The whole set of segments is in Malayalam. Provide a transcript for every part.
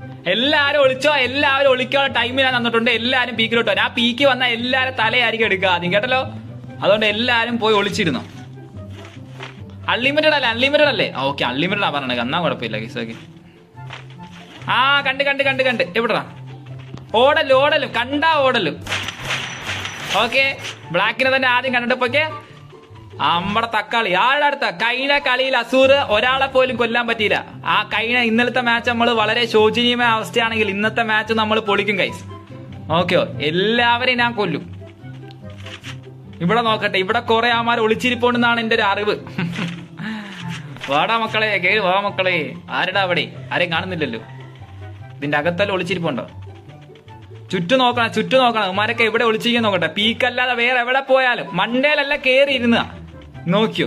എല്ലാരും ഒളിച്ചോ എല്ലാവരും ഒളിക്കാനുള്ള ടൈം ഞാൻ തന്നിട്ടുണ്ട് എല്ലാരും പീക്കിലോട്ട് വരാം ആ പീക്ക് വന്ന എല്ലാരും തലയായിരിക്കും എടുക്കുക ആദ്യം കേട്ടല്ലോ അതുകൊണ്ട് എല്ലാരും പോയി ഒളിച്ചിരുന്നു അൺലിമിറ്റഡ് അല്ലേ അൺലിമിറ്റഡ് അല്ലേ ഓക്കെ അൺലിമിറ്റഡ് ആ പറഞ്ഞത് എന്നാ കുഴപ്പമില്ല കേസ് ഓക്കെ ആ കണ്ട് കണ്ട് കണ്ട് കണ്ട് എവിടാ ഓടലും ഓടലും കണ്ടാ ഓടലും ഓക്കെ ബ്ലാക്കിനെ തന്നെ ആദ്യം കണ്ടിട്ടപ്പോക്കെ അമ്മടെ തക്കാളി ആളുടെ അടുത്ത കഴിഞ്ഞ കളിയിൽ അസൂർ ഒരാളെ പോലും കൊല്ലാൻ പറ്റിയില്ല ആ കഴിഞ്ഞ ഇന്നലത്തെ മാച്ച് നമ്മൾ വളരെ ശോചനീയമായ അവസ്ഥയാണെങ്കിൽ ഇന്നത്തെ മാച്ച് നമ്മൾ പൊളിക്കും കൈസ് ഓക്കെയോ എല്ലാവരെയും ഞാൻ കൊല്ലും ഇവിടെ നോക്കട്ടെ ഇവിടെ കുറെ ആമാർ ഒളിച്ചിരിപ്പോണ്ടെന്നാണ് എന്റെ ഒരു അറിവ് വാടാ മക്കളെ കേറി വാ മക്കളെ ആരടാ അവിടെ ആരെയും കാണുന്നില്ലല്ലോ ഇതിന്റെ അകത്തല്ല ഒളിച്ചിരിപ്പുണ്ടോ ചുറ്റും നോക്കണം ചുറ്റും നോക്കണം ഉമാരൊക്കെ എവിടെ ഒളിച്ചിരിക്കാൻ നോക്കട്ടെ പീക്കല്ലാതെ വേറെ എവിടെ പോയാലും മണ്ടേലല്ല കേറി ഇരുന്ന നോക്കിയോ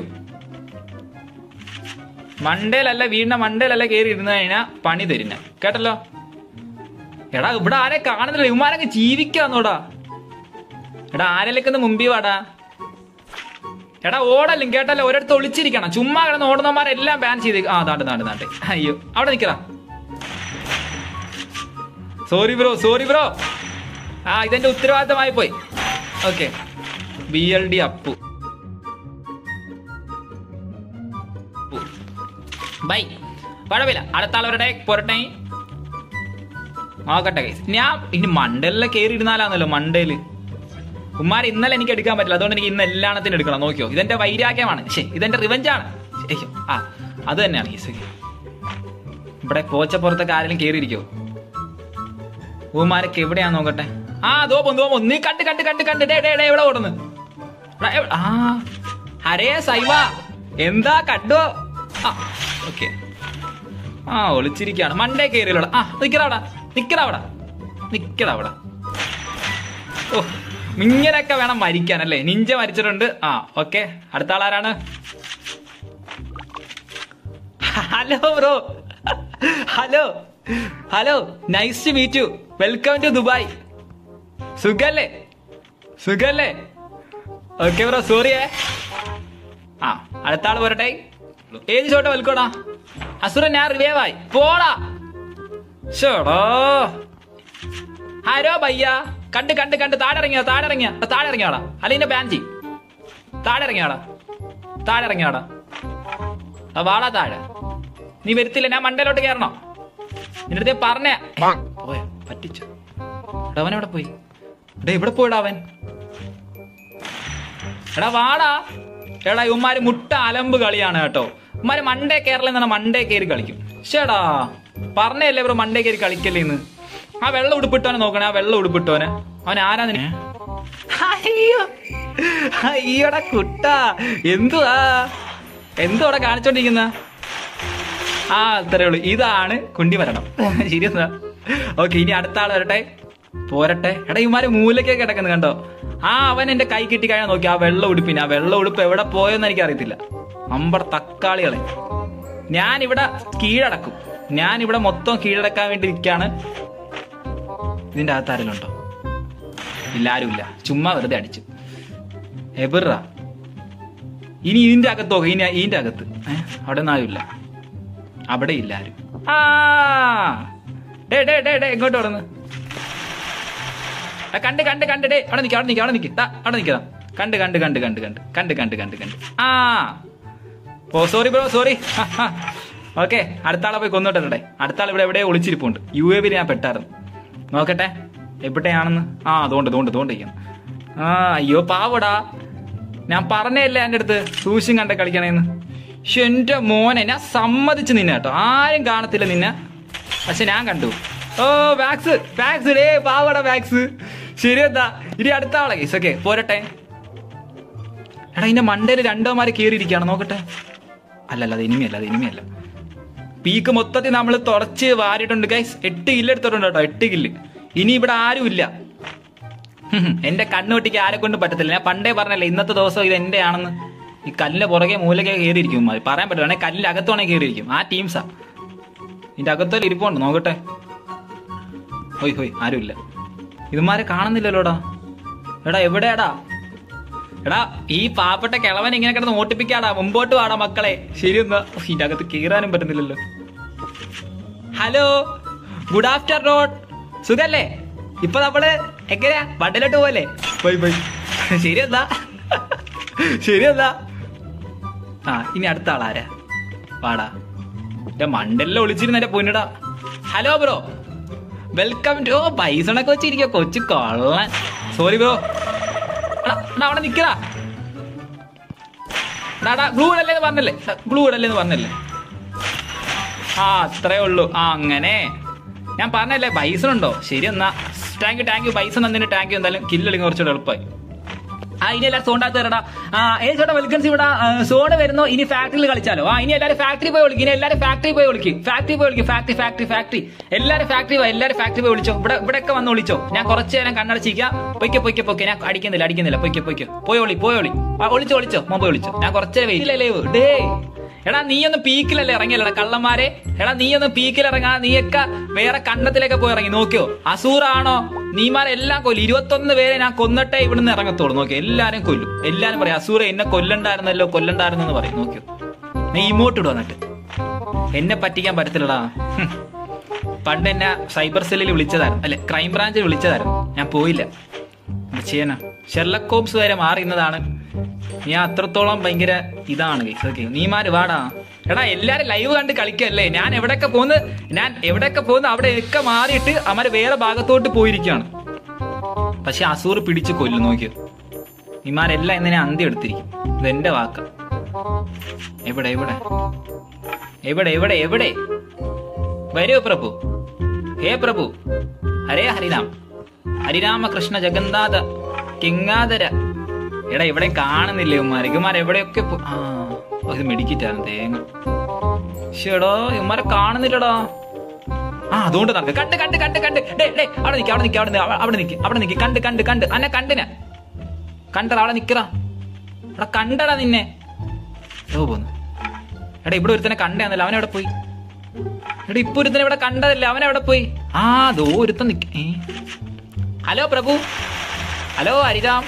മണ്ടേലല്ല വീടിന്റെ മണ്ടേലല്ല കേറി ഇരുന്ന് കഴിഞ്ഞാ പണി തരുന്ന കേട്ടല്ലോ എടാ ഇവിടെ ആരെ കാണുന്നില്ല ഇവന്മാരൊക്കെ ജീവിക്കാന്നോടാ എടാ ആരെയൊക്കെ ഒന്ന് മുമ്പിൽ വാടാ എടാ ഓടല്ലും കേട്ടല്ലോ ഒരിടത്ത് ഒളിച്ചിരിക്കണം ചുമ്മാ കിടന്ന് ഓടുന്നവന്മാരെല്ലാം ബാൻ ചെയ്ത് ആ നാട്ട് നാട്ട് നാട്ടെ അയ്യോ അവിടെ നിക്കടാ സോറി ബ്രോ സോറി ബ്രോ ആ ഇതെന്റെ ഉത്തരവാദിത്തമായി പോയി okay B L D Appu bye കുഴപ്പമില്ല അടുത്ത ആളവരുടെ പോരട്ടെ നോക്കട്ടെ guys. ഞാൻ ഇനി മണ്ടലിലെ കയറി ഇരുന്നാലാന്നല്ലോ മണ്ടയില് ഉമ്മാർ ഇന്നലെ എനിക്ക് എടുക്കാൻ പറ്റില്ല അതുകൊണ്ട് എനിക്ക് ഇന്ന് എല്ലാണത്തിനും എടുക്കണം നോക്കിയോ ഇതെന്റെ വൈരാഗ്യമാണ് ശേ ഇതെന്റെ റിവഞ്ചാണ് അയ്യോ ആ അത് തന്നെയാണ് ഈ സുഖി ഇവിടെ പോച്ചപ്പുറത്തൊക്കെ ആരെങ്കിലും കയറിയിരിക്കോ ഊമാരൊക്കെ എവിടെയാ നോക്കട്ടെ ആ ദോ പോന്നു ദോ പോന്നു നീ കണ്ട് കണ്ട് കണ്ട് കണ്ട് ഡേ ഡേ ഡേ എവിടെ ഓടുന്നു എടാ, എവിടെ- ആ ഹരേ സൈവ എന്താ കണ്ടോ ആ ഓക്കെ ആ ഒളിച്ചിരിക്കാണ് മണ്ടേ കയറിയല്ലോടാ ആ നിക്കടാ നിക്കടാ നിക്കടാ അവിടെ ഓ ഇങ്ങനെയൊക്കെ വേണം മരിക്കാൻ അല്ലേ നിഞ്ച മരിച്ചിട്ടുണ്ട് ആ ഓക്കെ അടുത്ത ആളാരാണ് hello bro hello hello nice to meet you welcome to Dubai സുഖല്ലേ സുഖല്ലേ ഓക്കെ ബ്രോ സോറിയേ ആ അടുത്ത ആള് പോരട്ടെ ഏത് ചോട്ട വെൽക്കോടാ അസുര ഞാൻ റിവേവായി പോടാ ഷോടോ ആരോ ഭയ്യ കണ്ട് കണ്ട് കണ്ട് താഴെ ഇറങ്ങിയോ താഴെ ഇറങ്ങിയ താഴെ ഇറങ്ങിയാടാ അല്ലെങ്കിൽ ബാൻ ചെയ് താഴെ ഇറങ്ങിയാടാ താഴെ ഇറങ്ങിയാടാ ആ വാടാ താഴെ നീ വരുത്തില്ല ഞാൻ മണ്ടയിലോട്ട് കയറണോ നിന്റെ അടുത്ത് പറഞ്ഞേ പോയോ പറ്റിച്ചു എടാ, അവൻ എവിടെ പോയി എടാ എവിടെ പോയിടാ അവൻ എടാ വാടാ എടാ ഇവന്മാര് മുട്ട അലമ്പ് കളിയാണ് കേട്ടോ ഇവന്മാര് മണ്ടേ കേരളം എന്നാണ് മണ്ടേ കയറി കളിക്കും ശേടാ പറഞ്ഞല്ലേ ബ്രോ മണ്ടേ കയറി കളിക്കല്ലേന്ന് ആ വെള്ള ഉടുപ്പിട്ടവനെ നോക്കണേ ആ വെള്ള ഉടുപ്പിട്ടവനെ അവൻ ആരാ നിന്നെ അയ്യോ അയ്യോടാ കുട്ട എന്തുവാ എന്തുവാ കാണിച്ചോണ്ടിരിക്കുന്ന ആ അത്രേ ഉള്ളൂ ഇതാണ് കുണ്ടി മരണം ശരിയെന്നാ ഓക്കെ ഇനി അടുത്ത ആള് വരട്ടെ പോരട്ടെ എടാ ഇമാര് മൂലക്കൊക്കെ കിടക്കുന്നു കണ്ടോ ആ അവൻ എന്റെ കൈ കിട്ടി കഴിഞ്ഞാൽ നോക്കി ആ വെള്ള ഉടുപ്പിന് ആ വെള്ള ഉടുപ്പ് എവിടെ പോയെന്ന് എനിക്ക് അറിയത്തില്ല അമ്പട തക്കാളികളെ ഞാൻ ഇവിടെ കീഴടക്കും ഞാൻ ഇവിടെ മൊത്തം കീഴടക്കാൻ വേണ്ടി നിൽക്കാണ് ഇതിന്റെ അകത്ത് ആരെങ്കിലും ഉണ്ടോ ഇല്ല ആരുമില്ല ചുമ്മാ വെറുതെ അടിച്ചു എബിറ ഇനി ഇതിന്റെ അകത്ത് നോക്കാം ഇനി ഇതിന്റെ അകത്ത് ഏഹ് അവിടെ ഒന്നും ആരുമില്ല അവിടെ ഇല്ല ആരും ആ ഡേ ഡേ ഡേ ഡേ എങ്ങോട്ട് ഓടുന്നു ആ, കണ്ട് കണ്ട് കണ്ട് ഡേ അവിടെ നിൽക്കാം അവിടെ നിൽക്കാം അവിടെ നിൽക്കാം അവിടെ നിൽക്കാം കണ്ട് കണ്ട് കണ്ട് കണ്ട് കണ്ട് കണ്ട് കണ്ട് കണ്ട് കണ്ട് ആ ഓ സോറി ബ്രോ സോറി ഓക്കെ അടുത്ത ആളെ പോയി കൊന്നോട്ടെ അടുത്ത ആൾ ഇവിടെ എവിടെ ഒളിച്ചിരിപ്പുണ്ട് യു എ വിൽ ഞാൻ പെട്ടായിരുന്നു നോക്കട്ടെ എവിടെയാണെന്ന് ആ അതുകൊണ്ട് അതുകൊണ്ട് അതുകൊണ്ടിരിക്കുന്നു ആ അയ്യോ പാവടാ ഞാൻ പറഞ്ഞല്ലേ എൻ്റെ അടുത്ത് സൂക്ഷ്യം കണ്ട കളിക്കണേന്ന് പക്ഷെ എൻ്റെ മോനെ ഞാൻ സമ്മതിച്ചു നിന്നെ കേട്ടോ ആരും കാണത്തില്ല നിന്നെ പക്ഷെ ഞാൻ കണ്ടു ഓ വാക്സ് വാക്സ് ഡേ പാവട വാക്സ് ശരി എന്താ ഇനി അടുത്ത ആളെ കേസ് ഓക്കെ പോരട്ടെ എടാ ഇതിന്റെ മണ്ടയിൽ രണ്ടോമാര് കയറിയിരിക്കുകയാണ് നോക്കട്ടെ അല്ലല്ല അത് ഇനിമയല്ല അത് ഇനിമയല്ല പീക്ക് മൊത്തത്തിൽ നമ്മൾ തുടച്ച് വാരിയിട്ടുണ്ട് ഗൈസ് എട്ട് കില്ല് എടുത്തിട്ടുണ്ട് കേട്ടോ എട്ട് കില്ല് ഇനി ഇവിടെ ആരും ഇല്ല ഹും, എന്റെ കണ്ണുപൊട്ടിക്ക് ആരെ കൊണ്ട് പറ്റത്തില്ല ഞാൻ പണ്ടേ പറഞ്ഞല്ലേ ഇന്നത്തെ ദിവസം ഇത് എന്റെ ആണെന്ന് ഈ കല്ലിന്റെ പുറകെ മൂലക്കെ കയറിയിരിക്കും ഉമ്മാര്. പറയാൻ പറ്റില്ല വേണേ കല്ലിന്റെ അകത്തോണെ കയറിയിരിക്കും ആ ടീംസാ ഇതിന്റെ അകത്തോലെ ഇരിപ്പുണ്ട് നോക്കട്ടെ ഹോയ് ഹോയ് ആരുമില്ല ഇതുമാരെ കാണുന്നില്ലല്ലോടാ എടാ എവിടെയാടാ എടാ ഈ പാവപ്പെട്ട കിളവൻ ഇങ്ങനെ കിടന്ന് ഓട്ടിപ്പിക്കാടാ മുമ്പോട്ട് വാടാ മക്കളെ ശരി എന്നാ ഇതിന്റെ അകത്ത് കീറാനും പറ്റുന്നില്ലല്ലോ ഹലോ ഗുഡ് ആഫ്റ്റർനൂൺ സുഖല്ലേ ഇപ്പൊ നമ്മള് എങ്ങനെയാ വണ്ടിലോട്ട് പോലെ പോയി പോയി ശരിയെന്താ ശരിയെന്താ ആ ഇനി അടുത്ത ആളാരാ വാടാ എന്റെ മണ്ടെല്ലാം ഒളിച്ചിരുന്ന എന്റെ പൊന്നിടാ ഹലോ ബ്രോ വെൽക്കം ടു പൈസണൊക്കെ വെച്ചിരിക്കുക കൊച്ചു കൊള്ളാൻ സോറി ബ്രോ അവിടെ നിക്കടാ ഗ്ലൂ ഇടല്ലേന്ന് പറഞ്ഞല്ലേ ഗ്ലൂ ഇടല്ലേന്ന് പറഞ്ഞല്ലേ ആ അത്രേ ഉള്ളൂ ആ അങ്ങനെ ഞാൻ പറഞ്ഞല്ലേ ബൈസൺ ഉണ്ടോ ശരി എന്നാ thank you thank you bison തന്നതിന് താങ്ക് യു എന്തായാലും കില്ലടിങ് കുറച്ചുകൂടെ എളുപ്പമായി ആ ഇനി എല്ലാവരും സോണ്ടാത്ത് തരടാ ആ ഏ ചേട്ടാ വെൽക്കൻസ് ഇവിടെ സോണ് വരുന്നു ഇനി ഫാക്ടറിയിൽ കളിച്ചാലോ ആ ഇനി എല്ലാവരും ഫാക്ടറി പോയി വിളിക്കും ഇനി എല്ലാവരും ഫാക്ടറി പോയി വിളിക്കും ഫാക്ടറി പോയി വിളിക്കും ഫാക്ടറി ഫാക്ടറി ഫാക്ടറി എല്ലാവരും ഫാക്ടറി പോയി എല്ലാവരും ഫാക്ടറി പോയി വിളിച്ചോ ഇവിടെ ഇവിടെ ഒക്കെ വന്ന് വിളിച്ചോ ഞാൻ കുറച്ച് നേരം കണ്ണടച്ചിരിക്കാം പൊയ്ക്കോ പൊയ്ക്കോ പൊയ്ക്കോ ഞാൻ അടിക്കുന്നില്ല അടിക്കുന്നില്ല പൊയ്ക്കോ പൊയ്ക്കോ പോയി ഒളി പോയി ഒളി ആ, ഒളിച്ചോ ഒളിച്ചോ മൊബൈൽ വിളിച്ചോ ഞാൻ കുറച്ച് നേരം വെയിറ്റ് ലൈവ് ഡേ എടാ നീ ഒന്ന് പീക്കിലല്ലേ ഇറങ്ങിയല്ലടാ കള്ളന്മാരെ എടാ നീ ഒന്ന് പീക്കിൽ ഇറങ്ങാ നീയൊക്കെ വേറെ കണ്ടത്തിലേക്ക് പോയി ഇറങ്ങി നോക്കിയോ അസൂറാണോ നീമാരെല്ലാം കൊല്ലും ഇരുപത്തൊന്ന് പേരെ ഞാൻ കൊന്നിട്ടേ ഇവിടുന്ന് ഇറങ്ങത്തോളൂ നോക്കിയോ എല്ലാരും കൊല്ലും എല്ലാരും പറയും അസൂറ എന്നെ കൊല്ലണ്ടായിരുന്നല്ലോ കൊല്ലണ്ടായിരുന്നെന്ന് പറയും നോക്കിയോ നീ ഇമോട്ട് ഇടുക എന്നിട്ട് എന്നെ പറ്റിക്കാൻ പറ്റത്തില്ലടാ ഹും. പണ്ട് എന്നെ സൈബർ സെല്ലിൽ വിളിച്ചതായിരുന്നു അല്ലെ ക്രൈം ബ്രാഞ്ചിൽ വിളിച്ചതായിരുന്നു ഞാൻ പോയില്ല എന്ത് ചെയ്യാനാ ഷെർലക് ഹോംസ് വരെ മാറിയുന്നതാണ് ഞാൻ അത്രത്തോളം ഭയങ്കര ഇതാണ് guys. Okay. നീമാര് വാടാ എടാ എല്ലാരും ലൈവ് കണ്ട് കളിക്കല്ലേ ഞാൻ എവിടെയൊക്കെ പോന്ന് ഞാൻ എവിടെയൊക്കെ പോന്ന് അവിടെ ഒക്കെ മാറിയിട്ട് അവര് വേറെ ഭാഗത്തോട്ട് പോയിരിക്കുകയാണ് പക്ഷെ അസൂർ പിടിച്ച് കൊല്ലും നോക്കിയോ നീമാരെല്ലാം ഇന്ന് ഞാൻ അന്ത്യം എടുത്തിരിക്കും ഇതെന്റെ വാക്ക എവിടെ എവിടെ എവിടെ എവിടെ എവിടെ വരൂ പ്രഭു ഹേ പ്രഭു ഹരേ ഹരിരാം ഹരിരാമകൃഷ്ണ ജഗന്നാഥ കിങ്ങാധര എടാ ഇവിടെ കാണുന്നില്ല ഇവന്മാരെ ഇവന്മാർ എവിടെയൊക്കെ പോ- ആ ഓ, ഇത് മെഡിക്കറ്റാണ് തേങ്ങ ഷേടോ ഇവന്മാരെ കാണുന്നില്ലടാ ആ അതുകൊണ്ട് നടക്ക കണ്ട് കണ്ട് കണ്ട് കണ്ട് ഡേ ഡേ അവിടെ നിക്ക് അവിടെ നിക്ക് അവിടെ നിക്ക്, അവിടെ നിക്ക് അവിടെ നിക്ക് കണ്ട് കണ്ട് കണ്ട് അന്നെ കണ്ടിന കണ്ടടാ അവിടെ നിക്കറാ എടാ കണ്ടടാ നിന്നെ ഓ പോന്നു എടാ ഇവിടെ ഒരുത്തനെ കണ്ടേന്നല്ല അവൻ എവിടെ പോയി എടാ ഇപ്പൊ ഒരുത്തനെ ഇവിടെ കണ്ടതല്ലേ അവൻ എവിടെ പോയി ആ ദോ ഒരുത്തൻ നിക്ക ഏ? ഹലോ പ്രഭു ഹലോ ഹരിരാം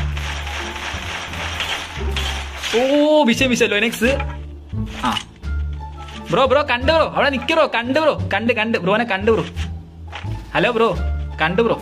ഓ വിഷയം വിഷയല്ലോ നെക്സ് ആ ബ്രോ ബ്രോ കണ്ടു ബ്രോ അവിടെ നിക്ക് ബ്രോ കണ്ടു ബ്രോ കണ്ട് കണ്ട് ബ്രോനെ കണ്ടു ബ്രോ ഹലോ ബ്രോ കണ്ടു ബ്രോ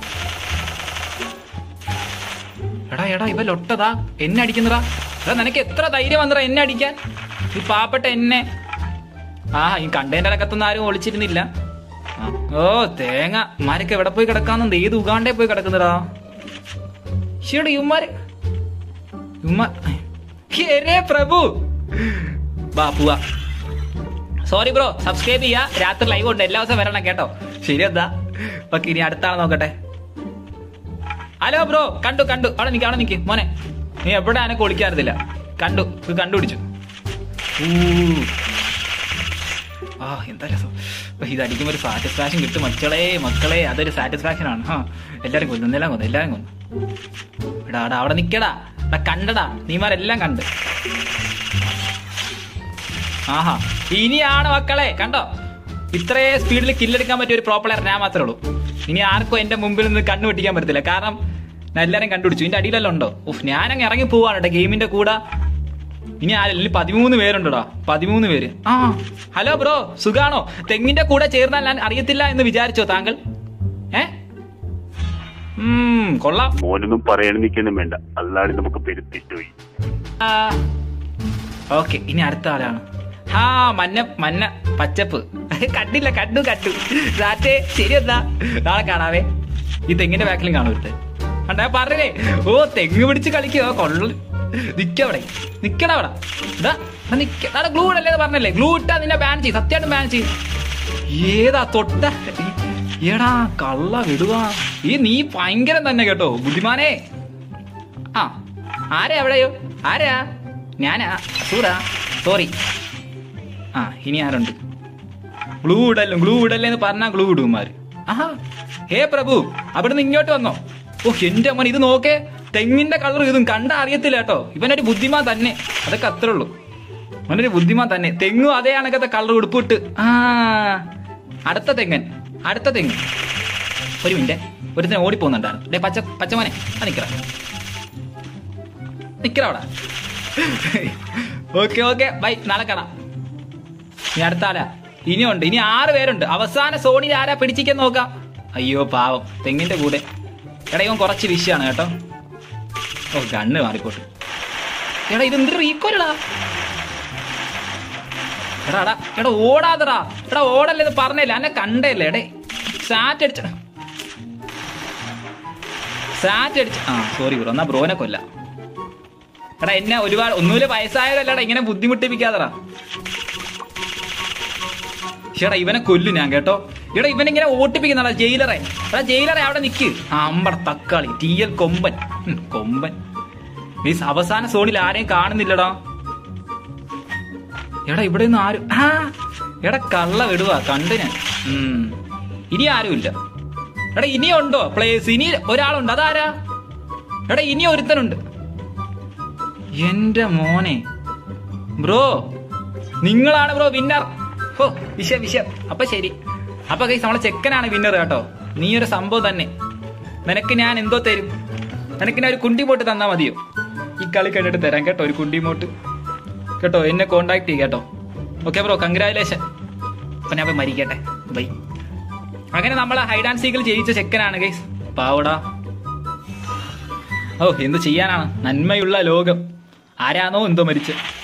എടാ എടാ ഇവ ലൊട്ടതാ എന്നെ അടിക്കുന്നതാ എടാ നിനക്ക് എത്ര ധൈര്യം വന്നടാ എന്നെ അടിക്കാൻ ഈ പാവപ്പെട്ട എന്നെ ആ ഈ കണ്ടേന്റെ അകത്തൊന്നും ആരും ഒളിച്ചിരുന്നില്ല ആ. ഓ തേങ്ങ ഉമ്മാരൊക്കെ എവിടെ പോയി കിടക്കാന്നുണ്ട് ഏത് ഉഗാണ്ടേ പോയി കിടക്കുന്നടാ ശരിയുടെ ഇവന്മാര് ഉമ്മ എരേ പ്രഭു വാ പോവാ സോറി ബ്രോ സബ്സ്ക്രൈബ് ചെയ്യാ രാത്രി ലൈവ് ഉണ്ട് എല്ലാ ദിവസവും വരണം കേട്ടോ ശരി എന്താ ഓക്കെ ഇനി അടുത്ത ആളെ നോക്കട്ടെ ഹലോ ബ്രോ കണ്ടു കണ്ടു അവിടെ നിക്ക് അവിടെ നിക്ക് മോനെ നീ എവിടെ അനക്ക് ഒളിക്കാറില്ല കണ്ടു ഇത് കണ്ടുപിടിച്ചു ഊ. ആ എന്താ രസം അപ്പൊ ഇത് അടിക്കുമ്പോൾ ഒരു സാറ്റിസ്ഫാക്ഷൻ കിട്ടും മക്കളെ മക്കളെ അതൊരു സാറ്റിസ്ഫാക്ഷൻ ആണ് ആ എല്ലാരും കൊല്ലുന്നു എല്ലാം കൊന്നു എല്ലാരും കൊന്നു എടാ എടാ അവിടെ നിക്കടാ എടാ കണ്ടടാ നീമാരെല്ലാം കണ്ട് ആഹാ ഇനിയാണ് മക്കളെ കണ്ടോ ഇത്രേ സ്പീഡിൽ കില്ലെടുക്കാൻ പറ്റിയ ഒരു പ്രോപ്പർ ഞാൻ മാത്രമേ ഉള്ളൂ ഇനി ആർക്കും എന്റെ മുമ്പിൽ നിന്ന് കണ്ണു വെട്ടിക്കാൻ പറ്റത്തില്ല കാരണം ഞാൻ എല്ലാരും കണ്ടുപിടിച്ചു ഇതിന്റെ അടിയിലെല്ലാം ഉണ്ടോ ഉഫ് ഞാനങ്ങ് ഇറങ്ങി പോവാണ് കേട്ടോ ഗെയിമിന്റെ കൂടെ ഇനി ആരില്ല പതിമൂന്ന് പേരുണ്ടോടാ പതിമൂന്ന് പേര് ആ ഹലോ ബ്രോ സുഖാണോ തെങ്ങിന്റെ കൂടെ ചേർന്നാൽ ഞാൻ അറിയത്തില്ല എന്ന് വിചാരിച്ചോ താങ്കൾ ഏ ഉം, കൊള്ളാം മോനൊന്നും പറയണിക്കൊന്നും വേണ്ട അല്ലാതെ നമുക്ക് പെരുത്തിട്ടുപോയി ഓക്കെ ഇനി അടുത്ത ആളാണ് ആ മഞ്ഞ മഞ്ഞ പച്ചപ്പ് കണ്ടില്ല കണ്ടു കണ്ടു സാറ്റേ ശരി എന്താ നാളെ കാണാവേ ഈ തെങ്ങിന്റെ ബാക്കിലും കാണും ഒരുത്തൻ കണ്ടാ പറഞ്ഞേ ഓ തെങ്ങ് പിടിച്ച് കളിക്കോ കൊള്ള നിക്കവിടെ നിക്കണ അവിടെ ഇതാ എടാ നിക്ക നാളെ ഗ്ലൂ ഇടല്ലേ പറഞ്ഞല്ലേ ഗ്ലൂ ഇട്ടാ നിന്നെ ബാൻ ചെയ്യും സത്യമായിട്ടും ബാൻ ചെയ്യും ഏതാ തൊട്ട ഏടാ കള്ള വിടുക ഈ നീ ഭയങ്കരം തന്നെ കേട്ടോ ബുദ്ധിമാനേ ആ ആരാ എവിടെയോ ആരാ ഞാനാ സൂറാ സോറി ആ ഇനി ആരുണ്ട് ഗ്ലൂ ഇടല്ലോ ഗ്ലൂ ഇടല്ലേ എന്ന് പറഞ്ഞാ ഗ്ലൂ ഇടുമാര് ആഹാ ഹേ പ്രഭു അവിടുന്ന് ഇങ്ങോട്ട് വന്നോ ഓ എന്റെ അമ്മ ഇത് നോക്കേ തെങ്ങിന്റെ കളർ ഇതും കണ്ട അറിയത്തില്ല കേട്ടോ ഇവനൊരു ബുദ്ധിമാൻ തന്നെ അതൊക്കെ അത്രേ ഉള്ളൂ അവനൊരു ബുദ്ധിമാൻ തന്നെ തെങ്ങും അതേ കണക്കത്തെ കളർ ഉടുപ്പിട്ട് ആ അടുത്ത തെങ്ങൻ അടുത്ത തെങ്ങ് ഒരു മിനിറ്റ് ഒരുത്തനെ ഓടിപ്പോകുന്നുണ്ടായിരുന്നു ഡേ പച്ച പച്ചമോനെ ആ നിക്കറ നിക്കറ അവിടെ ഓക്കെ ഓക്കെ ബൈ നാളെ കാണാം നീ അടുത്ത ആരാ ഇനിയുണ്ട് ഇനി ആറ് പേരുണ്ട് അവസാന സോണിൽ ആരാ പിടിച്ചിക്കാൻ നോക്കാം അയ്യോ പാവം തെങ്ങിന്റെ കൂടെ എടാ ഇവൻ കുറച്ച് വിഷയാണ് കേട്ടോ ഓ ഗണ്ണ് മാറിക്കോട്ടെ എടാ ഇത് എന്തൊരു റീക്കോലടാ എടാ എടാ എടാ ഓടാതെടാ എടാ ഓടല്ലേ ഇത് പറഞ്ഞല്ലേ എന്നെ കണ്ടല്ലേ എടേ സാറ്റ് അടിച്ച സാറ്റ് അടിച്ച ആ സോറി ബ്രോ എന്നാ ബ്രോനെ കൊല്ല എടാ എന്നെ ഒരുപാട് ഒന്നുമില്ല വയസ്സായതല്ലടാ ഇങ്ങനെ ബുദ്ധിമുട്ടിപ്പിക്കാതെടാ ചേട്ടാ ഇവനെ കൊല്ലും ഞാൻ കേട്ടോ എടാ ഇവനിങ്ങനെ ഓട്ടിപ്പിക്കുന്നടാ ജയിലറെ എടാ ജയിലറെ അവിടെ നിക്ക് ആ അമ്പട തക്കാളി ടി എൽ കൊമ്പൻ ഉം, കൊമ്പൻ മീൻസ് അവസാന സോണിൽ ആരെയും കാണുന്നില്ലടാ എടാ ഇവിടെ ഒന്നും ആരും ആ എടാ കള്ള വിടുവാ കണ്ടു ഞാൻ ഉം. ഇനി ആരുമില്ല എടാ ഇനിയും ഉണ്ടോ പ്ലേസ് ഇനി ഒരാളുണ്ട് അതാരാ എടാ ഇനി ഒരുത്തനുണ്ട് എന്റെ മോനെ ബ്രോ നിങ്ങളാണ് ബ്രോ വിന്നർ ഹോ വിഷയം വിഷയം അപ്പൊ ശരി അപ്പൊ കൈസ് നമ്മളെ ചെക്കനാണ് വിന്നർ കേട്ടോ നീ ഒരു സംഭവം തന്നെ നിനക്ക് ഞാൻ എന്തോ തരും നിനക്ക് ഞാൻ ഒരു കുണ്ടിമോട്ട് തന്നാ മതിയോ ഈ കളി കണ്ടിട്ട് തരാം കേട്ടോ ഒരു കുണ്ടിമോട്ട് കേട്ടോ എന്നെ കോണ്ടാക്ട് ചെയ്യ കേട്ടോ ഓക്കെ ബ്രോ കൺഗ്രാജുലേഷൻ അപ്പൊ ഞാൻ പോയി മരിക്കട്ടെ ബൈ അങ്ങനെ നമ്മൾ ഹൈഡ് ആൻഡ് സീക്കിൽ ജയിച്ച ചെക്കനാണ് ഗൈസ് പാവടാ ഓ എന്ത് ചെയ്യാനാണ് നന്മയുള്ള ലോകം ആരാണോ എന്തോ മരിച്ച്